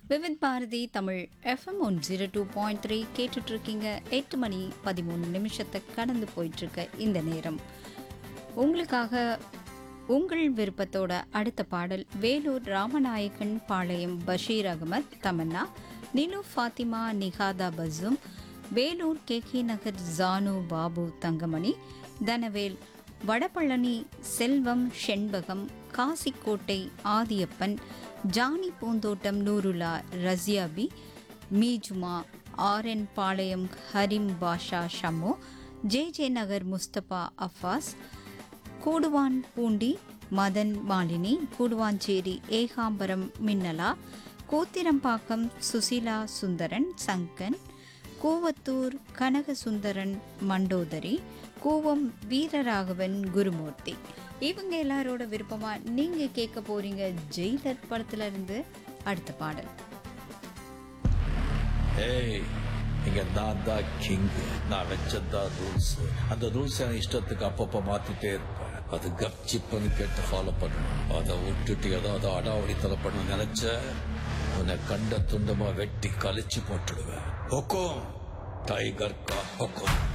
Vividh Bharati Tamil FM one zero two point three கேட்டுட்ருக்கீங்க எட்டு மணி பதிமூணு நிமிஷத்தை கடந்து போயிட்டுருக்க இந்த நேரம் உங்களுக்காக உங்கள் விருப்பத்தோட அடுத்த பாடல் வேலூர் ராமநாயக்கன் பாளையம் பஷீர் அகமத் தமன்னா நிலு ஃபாத்திமா நிகாதா பஸ்ஸும் Vellore K K Nagar Janu Babu Thangamani Thanavel Vadapalani Selvam Shenbagam Kasikottai Adhiyappan Johnny Poonthottam Noorula Rasiyabi Meejuma RN Palayam Harim Basha Shammo J J Nagar Mustafa Afas Kooduvan Poondi Madan Malini Guduvanchery Ekambaram Minnala Koothirambakkam Susila Sundaran Sangan Koovathur Kanagasundaran Mandodari Koovam Veeraraghavan Gurumurthy இவங்க எல்லாரோட விருப்பமா நீங்க கேட்க போறீங்க ஜெயிலர் படத்துல இருந்து அடுத்த பாடல் ஏய் இங்க நான் தான் கிங் நான் வச்சதான் ரூல்ஸ் அந்த ரூல்ஸ் என் இஷ்டத்துக்கு அப்பப்ப மாத்திட்டே இருப்பேன் அது கப்சிப்புன்னு கேட்டு ஃபாலோ பண்ணணும் அதை விட்டுட்டு ஏதாவது அடாவடித்தலை பண்ண நினைச்ச உன்னை கண்ட துண்டமா வெட்டி கழிச்சு போட்டுடுவேன் ஹொக்கோம் டைகர் கா ஹொக்கோம்